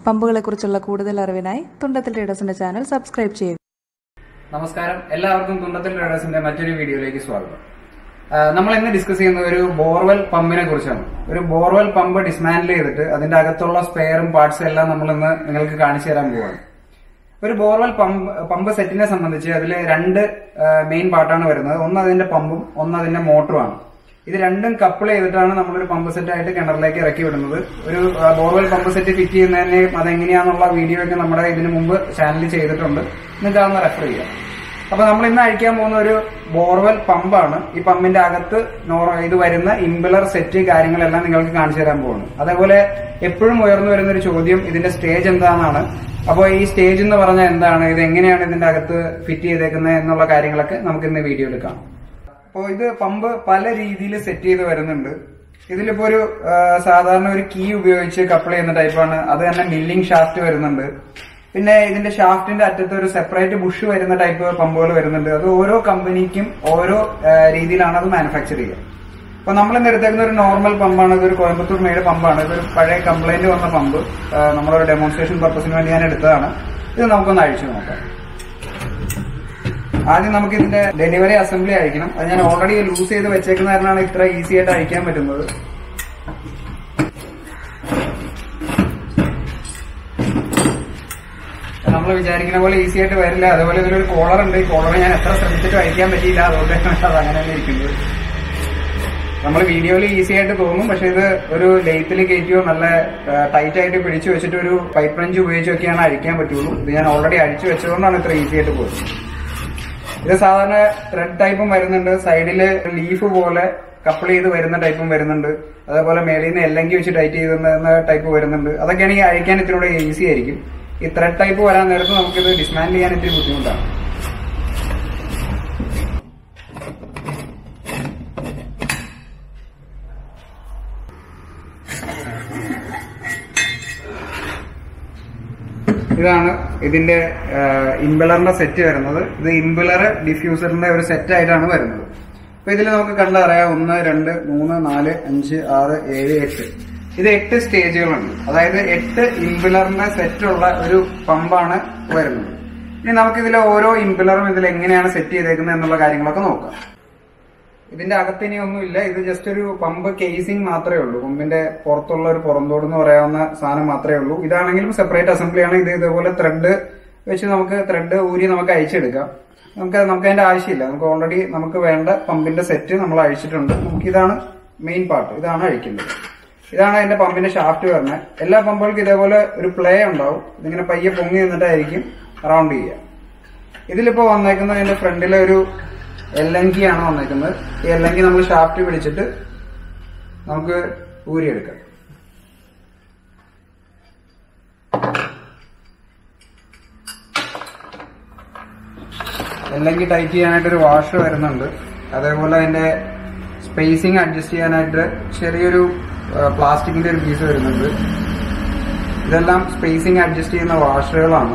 പമ്പുകളെക്കുറിച്ചുള്ള കൂടുതൽ അറിവിനായി തുണ്ടത്തിൽ ട്രേഡേഴ്സിന്റെ channel subscribe ചെയ്യുക നമസ്കാരം എല്ലാവർക്കും തുണ്ടത്തിൽ ട്രേഡേഴ്സിന്റെ മറ്റൊരു വീഡിയോയിലേക്ക് സ്വാഗതം ആ, നമ്മൾ ഇന്ന് ഡിസ്കസ് ചെയ്യുന്നത് ഒരു ബോർവെൽ പമ്പിനെ കുറിച്ചാണ് ഒരു ബോർവെൽ പമ്പ് ഡിസ്മാൻഡിൽ ചെയ്തിട്ട് അതിന്റെ അകത്തുള്ള സ്പെയറും പാർട്സും എല്ലാം നമ്മൾ ഇന്ന് നിങ്ങൾക്ക് കാണിച്ചു തരാൻ പോവാണ് ഒരു ബോർവെൽ പമ്പ് പമ്പ് സെറ്റിനെ സംബന്ധിച്ച് അതിൽ രണ്ട് മെയിൻ പാർട്ടാണ് വരുന്നത് ഒന്ന് അതിന്റെ പമ്പും ഒന്ന് അതിന്റെ മോട്ടറുമാണ് ഇത് രണ്ടും കപ്പിൾ ചെയ്തിട്ടാണ് നമ്മളൊരു പമ്പ് സെറ്റ് ആയിട്ട് കിണറിലേക്ക് ഇറക്കി വിടുന്നത് ഒരു ബോർവെൽ പമ്പ് സെറ്റ് ഫിറ്റ് ചെയ്യുന്നതിന് അതെങ്ങനെയാണെന്നുള്ള വീഡിയോ ഒക്കെ നമ്മുടെ ഇതിനു മുമ്പ് ചാനലിൽ ചെയ്തിട്ടുണ്ട് നിങ്ങൾക്ക് അതൊന്ന് റെഫർ ചെയ്യാം അപ്പൊ നമ്മൾ ഇന്ന് അഴിക്കാൻ പോകുന്ന ഒരു ബോർവെൽ പമ്പാണ് ഈ പമ്പിന്റെ അകത്ത് നോർ- ഇത് വരുന്ന ഇംബിളർ സെറ്റ് കാര്യങ്ങളെല്ലാം നിങ്ങൾക്ക് കാണിച്ചു തരാൻ പോകുന്നു അതേപോലെ എപ്പോഴും ഉയർന്നു വരുന്ന ഒരു ചോദ്യം ഇതിന്റെ സ്റ്റേജ് എന്താണെന്നാണ് അപ്പോൾ ഈ സ്റ്റേജ് എന്ന് പറഞ്ഞാൽ എന്താണ് ഇത് എങ്ങനെയാണ് ഇതിന്റെ അകത്ത് ഫിറ്റ് ചെയ്തേക്കുന്നത് എന്നുള്ള കാര്യങ്ങളൊക്കെ നമുക്ക് ഇന്ന് വീഡിയോയിൽ കാണാം അപ്പോൾ ഇത് പമ്പ് പല രീതിയിൽ സെറ്റ് ചെയ്ത് വരുന്നുണ്ട് ഇതിലിപ്പോ ഒരു ആ, സാധാരണ ഒരു കീ ഉപയോഗിച്ച് കപ്പിൾ ചെയ്യുന്ന ടൈപ്പാണ് അത് തന്നെ മില്ലിംഗ് ഷാഫ്റ്റ് വരുന്നുണ്ട് പിന്നെ ഇതിന്റെ ഷാഫ്റ്റിന്റെ അറ്റത്ത് ഒരു സെപ്പറേറ്റ് ബുഷ് വരുന്ന ടൈപ്പ് പമ്പുകൾ വരുന്നുണ്ട് അത് ഓരോ കമ്പനിക്കും ഓരോ ആ, രീതിയിലാണ് അത് മാനുഫാക്ചർ ചെയ്യുക അപ്പൊ നമ്മൾ ഇന്ന് എടുത്തേക്കുന്ന ഒരു നോർമൽ പമ്പാണ് ഇതൊരു കോയമ്പത്തൂർ മെയ്ഡ് പമ്പാണ് ഇതൊരു പഴയ കംപ്ലൈന്റ് വന്ന പമ്പ് ആ, നമ്മളൊരു ഡെമോൺസ്ട്രേഷൻ പർപ്പസിന് വേണ്ടി ഞാൻ എടുത്തതാണ് ഇത് നമുക്കൊന്ന് അഴിച്ചു നോക്കാം ആദ്യം നമുക്ക് ഇതിന്റെ ഡെലിവറി അസംബ്ലി അയക്കണം അത് ഞാൻ ഓൾറെഡി ലൂസ് ചെയ്ത് വെച്ചേക്കുന്ന കാരണമാണ് ഇത്ര ഈസി ആയിട്ട് അയക്കാൻ പറ്റുന്നത് നമ്മൾ വിചാരിക്കുന്ന പോലെ ഈസി ആയിട്ട് വരില്ല അതുപോലെ ഇതിലൊരു കോളർ ഉണ്ട് ഈ കോളർ ഞാൻ എത്ര ശ്രമിച്ചിട്ട് അയക്കാൻ പറ്റിയില്ല അതുകൊണ്ടാണ് അത് അങ്ങനെ തന്നെ ഇരിക്കുന്നത് നമ്മൾ വീഡിയോയിൽ ഈസി ആയിട്ട് തോന്നും പക്ഷെ ഇത് ഒരു ലെയ്ത്തിൽ കയറ്റിയോ നല്ല ടൈറ്റ് ആയിട്ട് പിടിച്ചു വെച്ചിട്ട് ഒരു പൈപ്പ് റഞ്ച് ഉപയോഗിച്ചൊക്കെയാണ് അഴിക്കാൻ പറ്റുള്ളൂ ഇത് ഞാൻ ഓൾറെഡി അഴിച്ചു വെച്ചതുകൊണ്ടാണ് ഇത്ര ഈസി ആയിട്ട് പോകുന്നത് ഇത് സാധാരണ ത്രെഡ് ടൈപ്പും വരുന്നുണ്ട് സൈഡില് ലീഫ് പോലെ കപ്പിൾ ചെയ്ത് വരുന്ന ടൈപ്പും വരുന്നുണ്ട് അതേപോലെ മേളിൽ നിന്ന് എല്ലങ്കി വെച്ച് ടൈറ്റ് ചെയ്തുന്ന ടൈപ്പ് വരുന്നുണ്ട് അതൊക്കെയാണ് ഈ അഴിക്കാൻ ഇത്തിരി കൂടെ ഈസി ആയിരിക്കും ഈ ത്രെഡ് ടൈപ്പ് വരാൻ നേരത്ത് നമുക്കിത് ഡിസ്മാൻഡിൽ ചെയ്യാൻ ഇത്തിരി ബുദ്ധിമുട്ടാണ് ഇതാണ് ഇതിന്റെ ഇംബിളറിന്റെ സെറ്റ് വരുന്നത് ഇത് ഇംബിളർ ഡിഫ്യൂസറിന്റെ ഒരു സെറ്റ് ആയിട്ടാണ് വരുന്നത് അപ്പൊ ഇതിൽ നമുക്ക് കണ്ടറിയാം ഒന്ന് രണ്ട് മൂന്ന് നാല് അഞ്ച് ആറ് ഏഴ് എട്ട് ഇത് എട്ട് സ്റ്റേജുകളുണ്ട് അതായത് എട്ട് ഇംബിളറിന്റെ സെറ്റുള്ള ഒരു പമ്പാണ് വരുന്നത് ഇനി നമുക്ക് ഇതിലെ ഓരോ ഇംബിളറും ഇതിൽ എങ്ങനെയാണ് സെറ്റ് ചെയ്തേക്കുന്നത് എന്നുള്ള കാര്യങ്ങളൊക്കെ നോക്കാം ഇതിന്റെ അകത്ത് ഇനി ഒന്നുമില്ല ഇത് ജസ്റ്റ് ഒരു പമ്പ് കേസിംഗ് മാത്രമേ ഉള്ളൂ പമ്പിന്റെ പുറത്തുള്ള ഒരു പുറന്തോട് എന്ന് പറയാവുന്ന സാധനം മാത്രമേ ഉള്ളൂ ഇതാണെങ്കിലും സെപ്പറേറ്റ് അസംബ്ലി ആണ് ഇത് ഇതേപോലെ ത്രെഡ് വെച്ച് നമുക്ക് ത്രെഡ് ഊരി നമുക്ക് അഴിച്ചെടുക്കാം നമുക്ക് നമുക്ക് അതിന്റെ ആവശ്യമില്ല നമുക്ക് ഓൾറെഡി നമുക്ക് വേണ്ട പമ്പിന്റെ സെറ്റ് നമ്മൾ അഴിച്ചിട്ടുണ്ട് നമുക്ക് ഇതാണ് മെയിൻ പാർട്ട് ഇതാണ് അഴിക്കുന്നത് ഇതാണ് അതിന്റെ പമ്പിന്റെ ഷാഫ്റ്റ് വരുന്നത് എല്ലാ പമ്പുകൾക്കും ഇതേപോലെ ഒരു പ്ലേ ഉണ്ടാവും ഇതിങ്ങനെ പയ്യെ പൊങ്ങി നിന്നിട്ടായിരിക്കും റൗണ്ട് ചെയ്യുക ഇതിലിപ്പോ വന്നേക്കുന്നത് അതിന്റെ ഫ്രണ്ടിലെ ഒരു എല്ലങ്കി ആണ് വന്നേക്കുന്നത് ഈ എല്ലങ്കി നമ്മൾ ഷാഫ്റ്റ് പിടിച്ചിട്ട് നമുക്ക് ഊരിയെടുക്കാം എല്ലങ്കി ടൈറ്റ് ചെയ്യാനായിട്ട് ഒരു വാഷ് വരുന്നുണ്ട് അതേപോലെ അതിന്റെ സ്പേസിങ് അഡ്ജസ്റ്റ് ചെയ്യാനായിട്ട് ചെറിയൊരു പ്ലാസ്റ്റിക്കിന്റെ ഒരു പീസ് വരുന്നുണ്ട് ഇതെല്ലാം സ്പേസിങ് അഡ്ജസ്റ്റ് ചെയ്യുന്ന വാഷറുകളാണ്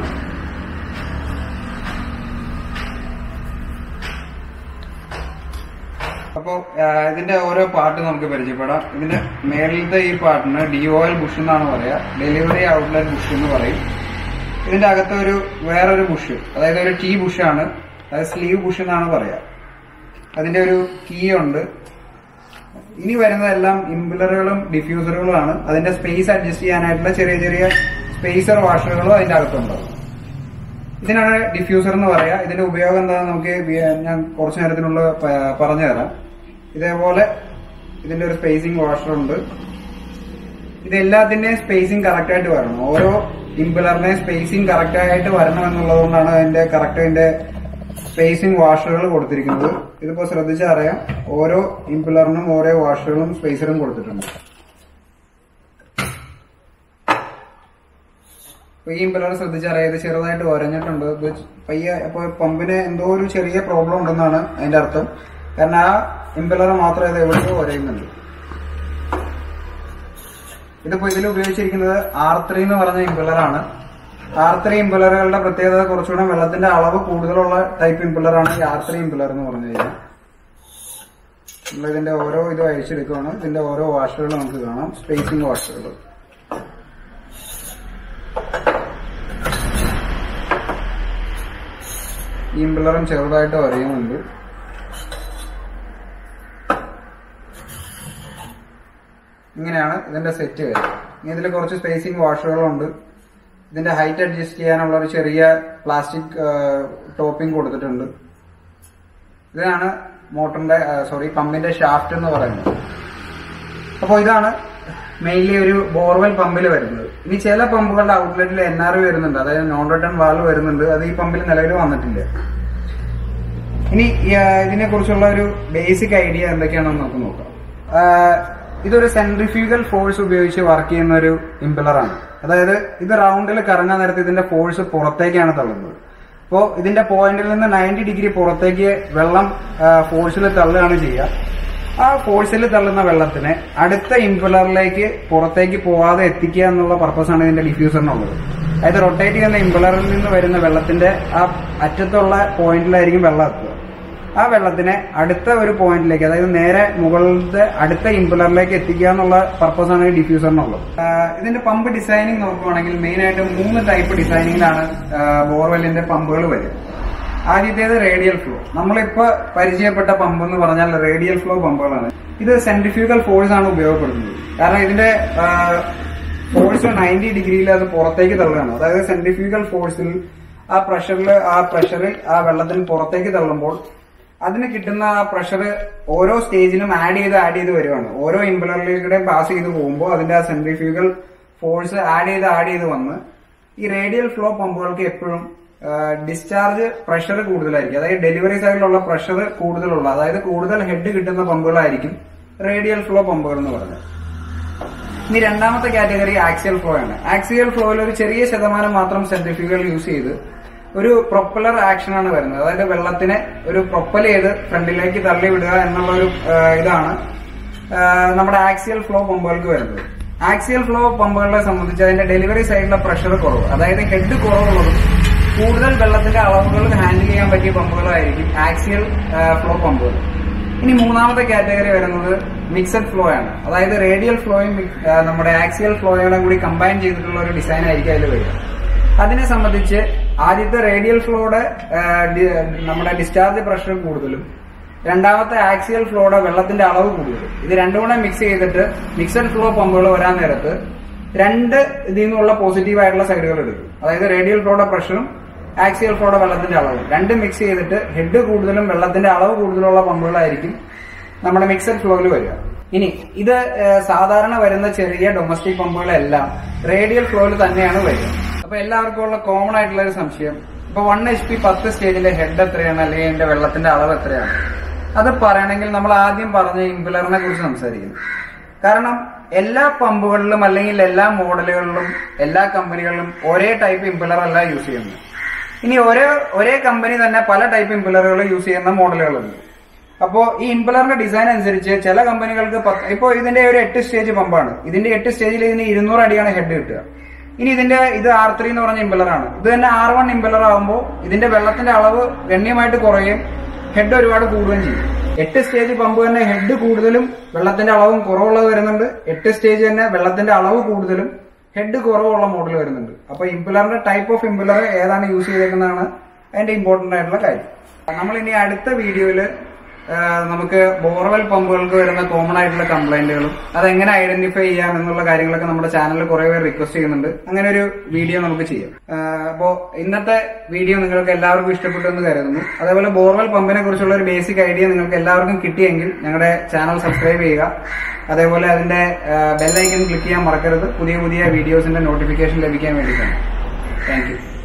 അപ്പോ ഇതിന്റെ ഓരോ പാർട്ട് നമുക്ക് പരിചയപ്പെടാം ഇതിന്റെ മേളിലത്തെ ഈ പാർട്ടിന് ഡി ഓയിൽ ബുഷ് എന്നാണ് പറയാ ഡെലിവറി ഔട്ട്ലെറ്റ് ബുഷ് എന്ന് പറയും ഇതിന്റെ അകത്ത് ഒരു വേറൊരു ബുഷ് അതായത് ഒരു ടീ ബുഷാണ് അതായത് സ്ലീവ് ബുഷ് എന്നാണ് പറയാ അതിന്റെ ഒരു കീ ഉണ്ട് ഇനി വരുന്നതെല്ലാം ഇംബിളറുകളും ഡിഫ്യൂസറുകളുമാണ് അതിന്റെ സ്പേസ് അഡ്ജസ്റ്റ് ചെയ്യാനായിട്ടുള്ള ചെറിയ ചെറിയ സ്പേസർ വാഷറുകളും അതിന്റെ അകത്തുണ്ടാവും ഇതിനാണ് ഡിഫ്യൂസർ എന്ന് പറയാ ഇതിന്റെ ഉപയോഗം എന്താണെന്ന് നമുക്ക് വി- ഞാൻ കുറച്ചു നേരത്തിനുള്ള പ- പറഞ്ഞു തരാം ഇതേപോലെ ഇതിന്റെ ഒരു സ്പേസിംഗ് വാഷർ ഉണ്ട് ഇത് എല്ലാത്തിന്റെയും സ്പേസിംഗ് കറക്റ്റ് ആയിട്ട് വരണം ഓരോ ഇംപിളറിന്റെയും സ്പേസിംഗ് കറക്റ്റ് ആയിട്ട് വരണം എന്നുള്ളത് കൊണ്ടാണ് അതിന്റെ കറക്റ്റ് അതിന്റെ സ്പേസിംഗ് വാഷറുകൾ കൊടുത്തിരിക്കുന്നത് ഇതിപ്പോ ശ്രദ്ധിച്ചാൽ അറിയാം ഓരോ ഇംപിളറിനും ഓരോ വാഷറുകളും സ്പേസറും കൊടുത്തിട്ടുണ്ട് അപ്പൊ ഈ ഇംപിളർ ശ്രദ്ധിച്ചറിയാം ഇത് ചെറുതായിട്ട് ഒരഞ്ഞിട്ടുണ്ട് ഇത് പയ്യെ അപ്പൊ പമ്പിന് എന്തോ ഒരു ചെറിയ പ്രോബ്ലം ഉണ്ടെന്നാണ് അതിന്റെ അർത്ഥം കാരണം ആ ഇംപിളർ മാത്രം ഇത് എവിടെയോ ഒരയുന്നുണ്ട് ഇതിപ്പോ ഇതിൽ ഉപയോഗിച്ചിരിക്കുന്നത് ആർ ത്രീ എന്ന് പറഞ്ഞ ഇംപിളറാണ് ആർ ത്രീ ഇംപിളറുകളുടെ പ്രത്യേകത കുറച്ചുകൂടെ വെള്ളത്തിന്റെ അളവ് കൂടുതലുള്ള ടൈപ്പ് ഇംപിളറാണ് ഈ ആർ ത്രീ ഇംപിളർ എന്ന് പറഞ്ഞു കഴിഞ്ഞാൽ നമ്മൾ ഇതിന്റെ ഓരോ ഇതും അഴിച്ചെടുക്കുകയാണ് ഇതിന്റെ ഓരോ വാഷുകൾ നമുക്ക് കാണാം സ്പേസിംഗ് വാഷുകൾ ഈ ഇംപിളറും ചെറുതായിട്ട് വരയുന്നുണ്ട് ഇങ്ങനെയാണ് ഇതിന്റെ സെറ്റ് വരുന്നത് ഇനി ഇതിൽ കുറച്ച് സ്പേസിംഗ് വാഷുകളുണ്ട് ഇതിന്റെ ഹൈറ്റ് അഡ്ജസ്റ്റ് ചെയ്യാനുള്ള ഒരു ചെറിയ പ്ലാസ്റ്റിക് ടോപ്പിംഗ് കൊടുത്തിട്ടുണ്ട് ഇതാണ് മോട്ടറിന്റെ സോറി പമ്പിന്റെ ഷാഫ്റ്റ് എന്ന് പറയുന്നത് അപ്പോൾ ഇതാണ് മെയിൻലി ഒരു ബോർവെൽ പമ്പിൽ വരുന്നത് ഇനി ചില പമ്പുകളുടെ ഔട്ട്ലെറ്റിൽ എൻ ആർ വരുന്നുണ്ട് അതായത് നോൺ റിട്ടേൺ വാൾവ് വരുന്നുണ്ട് അത് ഈ പമ്പിൽ നിലവിൽ വന്നിട്ടില്ല ഇനി ഇതിനെ കുറിച്ചുള്ള ഒരു ബേസിക് ഐഡിയ എന്തൊക്കെയാണെന്ന് നമുക്ക് നോക്കാം ആ, ഇതൊരു സെൻട്രിഫ്യൂഗൽ ഫോഴ്സ് ഉപയോഗിച്ച് വർക്ക് ചെയ്യുന്ന ഒരു ഇംപിളറാണ് അതായത് ഇത് റൗണ്ടിൽ കറങ്ങാൻ നേരത്ത് ഇതിന്റെ ഫോഴ്സ് പുറത്തേക്കാണ് തള്ളുന്നത് അപ്പോൾ ഇതിന്റെ പോയിന്റിൽ നിന്ന് നയൻറ്റി ഡിഗ്രി പുറത്തേക്ക് വെള്ളം ഫോഴ്സിൽ തള്ളുകയാണ് ചെയ്യുക ആ ഫോഴ്സിൽ തള്ളുന്ന വെള്ളത്തിനെ അടുത്ത ഇംപിളറിലേക്ക് പുറത്തേക്ക് പോവാതെ എത്തിക്കുക എന്നുള്ള പർപ്പസാണ് ഇതിന്റെ ഡിഫ്യൂസറിനുള്ളത് അതായത് റൊട്ടേറ്റ് ചെയ്യുന്ന ഇംപിളറിൽ നിന്ന് വരുന്ന വെള്ളത്തിന്റെ ആ അറ്റത്തുള്ള പോയിന്റിലായിരിക്കും വെള്ളം എത്തുക ആ വെള്ളത്തിനെ അടുത്ത ഒരു പോയിന്റിലേക്ക് അതായത് നേരെ മുകളിലത്തെ അടുത്ത ഇംപിളറിലേക്ക് എത്തിക്കുക എന്നുള്ള പർപ്പസാണ് ഈ ഡിഫ്യൂസറിനുള്ളത് ആഹ് ഇതിന്റെ പമ്പ് ഡിസൈനിങ് നോക്കുവാണെങ്കിൽ മെയിൻ ആയിട്ട് മൂന്ന് ടൈപ്പ് ഡിസൈനിങ്ങിലാണ് ബോർവെല്ലിന്റെ പമ്പുകൾ വരിക ആദ്യത്തേത് റേഡിയൽ ഫ്ലോ നമ്മളിപ്പോ പരിചയപ്പെട്ട പമ്പ് എന്ന് പറഞ്ഞാൽ റേഡിയൽ ഫ്ലോ പമ്പുകളാണ് ഇത് സെൻട്രിഫ്യൂഗൽ ഫോഴ്സ് ആണ് ഉപയോഗപ്പെടുത്തുന്നത് കാരണം ഇതിന്റെ ഫോഴ്സ് നയൻറ്റി ഡിഗ്രിയിൽ അത് പുറത്തേക്ക് തള്ളുകയാണ് അതായത് സെൻട്രിഫ്യൂഗൽ ഫോഴ്സിൽ ആ പ്രഷറിൽ ആ പ്രഷറിൽ ആ വെള്ളത്തിന് പുറത്തേക്ക് തള്ളുമ്പോൾ അതിന് കിട്ടുന്ന ആ പ്രഷർ ഓരോ സ്റ്റേജിലും ആഡ് ചെയ്ത് ആഡ് ചെയ്ത് വരുവാണ് ഓരോ ഇംപലറിലൂടെ പാസ് ചെയ്ത് പോകുമ്പോൾ അതിന്റെ ആ സെൻട്രിഫ്യൂഗൽ ഫോഴ്സ് ആഡ് ചെയ്ത് ആഡ് ചെയ്ത് വന്ന് ഈ റേഡിയൽ ഫ്ലോ പമ്പുകൾക്ക് എപ്പോഴും ഡിസ്ചാർജ് പ്രഷർ കൂടുതലായിരിക്കും അതായത് ഡെലിവറി സൈഡിലുള്ള പ്രഷർ കൂടുതലുള്ള അതായത് കൂടുതൽ ഹെഡ് കിട്ടുന്ന പമ്പുകളായിരിക്കും റേഡിയൽ ഫ്ലോ പമ്പുകൾ എന്ന് പറയുന്നത് ഇനി രണ്ടാമത്തെ കാറ്റഗറി ആക്സിയൽ ഫ്ലോ ആണ് ആക്സിയൽ ഫ്ലോയിൽ ഒരു ചെറിയ ശതമാനം മാത്രം സെൻട്രിഫ്യൂഗൽ യൂസ് ചെയ്ത് ഒരു പ്രൊപ്പലർ ആക്ഷൻ ആണ് വരുന്നത് അതായത് വെള്ളത്തിനെ ഒരു പ്രൊപ്പൽ ചെയ്ത് ഫ്രണ്ടിലേക്ക് തള്ളി വിടുക എന്നുള്ള ഒരു ഇതാണ് ആ, നമ്മുടെ ആക്സിയൽ ഫ്ലോ പമ്പുകൾക്ക് വരുന്നത് ആക്സിയൽ ഫ്ലോ പമ്പുകളെ സംബന്ധിച്ച് അതിന്റെ ഡെലിവറി സൈഡിലെ പ്രഷർ കുറവ് അതായത് ഹെഡ് കുറവുള്ളതും കൂടുതൽ വെള്ളത്തിന്റെ അളവുകൾ ഹാൻഡിൽ ചെയ്യാൻ പറ്റിയ പമ്പുകളായിരിക്കും ആക്സിയൽ ഫ്ലോ പമ്പുകൾ ഇനി മൂന്നാമത്തെ കാറ്റഗറി വരുന്നത് മിക്സഡ് ഫ്ലോ ആണ് അതായത് റേഡിയൽ ഫ്ലോയും മിക്- ആ, നമ്മുടെ ആക്സിയൽ ഫ്ലോയും കൂടി കമ്പൈൻ ചെയ്തിട്ടുള്ള ഒരു ഡിസൈൻ ആയിരിക്കും അതിൽ വരിക അതിനെ സംബന്ധിച്ച് ആദ്യത്തെ റേഡിയൽ ഫ്ലോയുടെ ആ, ഡി- നമ്മുടെ ഡിസ്ചാർജ് പ്രഷർ കൂടുതലും രണ്ടാമത്തെ ആക്സിയൽ ഫ്ലോയുടെ വെള്ളത്തിന്റെ അളവ് കൂടുതലും ഇത് രണ്ടും കൂടെ മിക്സ് ചെയ്തിട്ട് മിക്സഡ് ഫ്ലോ പമ്പുകൾ വരാൻ നേരത്ത് രണ്ട് ഇതിൽ നിന്നുള്ള പോസിറ്റീവ് ആയിട്ടുള്ള സൈഡുകൾ എടുക്കും അതായത് റേഡിയൽ ഫ്ലോയുടെ പ്രഷറും ആക്സിയൽ ഫ്ലോയുടെ വെള്ളത്തിന്റെ അളവും രണ്ടും മിക്സ് ചെയ്തിട്ട് ഹെഡ് കൂടുതലും വെള്ളത്തിന്റെ അളവ് കൂടുതലുള്ള പമ്പുകളായിരിക്കും നമ്മുടെ മിക്സഡ് ഫ്ലോയിൽ വരിക ഇനി ഇത് ഏഹ്, സാധാരണ വരുന്ന ചെറിയ ഡൊമസ്റ്റിക് പമ്പുകളെല്ലാം റേഡിയൽ ഫ്ലോയിൽ തന്നെയാണ് വരിക അപ്പൊ എല്ലാവർക്കും ഉള്ള കോമൺ ആയിട്ടുള്ള ഒരു സംശയം ഇപ്പൊ വൺ എച്ച് പി പത്ത് സ്റ്റേജിലെ ഹെഡ് എത്രയാണ് അല്ലെങ്കിൽ അതിന്റെ വെള്ളത്തിന്റെ അളവ് എത്രയാണ് അത് പറയണമെങ്കിൽ നമ്മൾ ആദ്യം പറഞ്ഞ ഇംപുലറിനെ കുറിച്ച് സംസാരിക്കുന്നു കാരണം എല്ലാ പമ്പുകളിലും അല്ലെങ്കിൽ എല്ലാ മോഡലുകളിലും എല്ലാ കമ്പനികളിലും ഒരേ ടൈപ്പ് ഇംപുലർ അല്ല യൂസ് ചെയ്യുന്നത് ഇനി ഒരേ ഒരേ കമ്പനി തന്നെ പല ടൈപ്പ് ഇംപുലറുകൾ യൂസ് ചെയ്യുന്ന മോഡലുകളുണ്ട് അപ്പോ ഈ ഇംപലറിന്റെ ഡിസൈൻ അനുസരിച്ച് ചില കമ്പനികൾക്ക് പത്ത് ഇപ്പോ ഇതിന്റെ ഒരു എട്ട് സ്റ്റേജ് പമ്പാണ് ഇതിന്റെ എട്ട് സ്റ്റേജിൽ ഇതിന് ഇരുന്നൂറ് അടിയാണ് ഹെഡ് കിട്ടുക ഇനി ഇതിന്റെ ഇത് ആർ ത്രീ എന്ന് പറഞ്ഞ ഇംപലറാണ് ഇത് തന്നെ ആർ വൺ ഇംപലർ ആകുമ്പോൾ ഇതിന്റെ വെള്ളത്തിന്റെ അളവ് ഗണ്യമായിട്ട് കുറയുകയും ഹെഡ് ഒരുപാട് കൂടുകയും ചെയ്യും എട്ട് സ്റ്റേജ് പമ്പ് തന്നെ ഹെഡ് കൂടുതലും വെള്ളത്തിന്റെ അളവും കുറവുള്ളത് വരുന്നുണ്ട് എട്ട് സ്റ്റേജ് തന്നെ വെള്ളത്തിന്റെ അളവ് കൂടുതലും ഹെഡ് കുറവുള്ള മോഡൽ വരുന്നുണ്ട് അപ്പൊ ഇംപുലറിന്റെ ടൈപ്പ് ഓഫ് ഇംപുലർ ഏതാണ് യൂസ് ചെയ്തേക്കുന്നതാണ് അതിന്റെ ഇമ്പോർട്ടന്റ് ആയിട്ടുള്ള കാര്യം നമ്മൾ ഇനി അടുത്ത വീഡിയോയിൽ നമുക്ക് ബോർവെൽ പമ്പുകൾക്ക് വരുന്ന കോമൺ ആയിട്ടുള്ള കംപ്ലൈന്റുകളും അതെങ്ങനെ ഐഡന്റിഫൈ ചെയ്യാം എന്നുള്ള കാര്യങ്ങളൊക്കെ നമ്മുടെ ചാനലിൽ കുറെ പേര് റിക്വസ്റ്റ് ചെയ്യുന്നുണ്ട് അങ്ങനെ ഒരു വീഡിയോ നമുക്ക് ചെയ്യാം അപ്പോൾ ഇന്നത്തെ വീഡിയോ നിങ്ങൾക്ക് എല്ലാവർക്കും ഇഷ്ടപ്പെട്ടു എന്ന് കരുതുന്നു അതേപോലെ ബോർവെൽ പമ്പിനെ കുറിച്ചുള്ള ഒരു ബേസിക് ഐഡിയ നിങ്ങൾക്ക് എല്ലാവർക്കും കിട്ടിയെങ്കിൽ ഞങ്ങളുടെ ചാനൽ സബ്സ്ക്രൈബ് ചെയ്യുക അതേപോലെ അതിന്റെ ബെല്ലൈക്കൺ ക്ലിക്ക് ചെയ്യാൻ മറക്കരുത് പുതിയ പുതിയ വീഡിയോസിന്റെ നോട്ടിഫിക്കേഷൻ ലഭിക്കാൻ വേണ്ടിയിട്ടാണ് താങ്ക് യു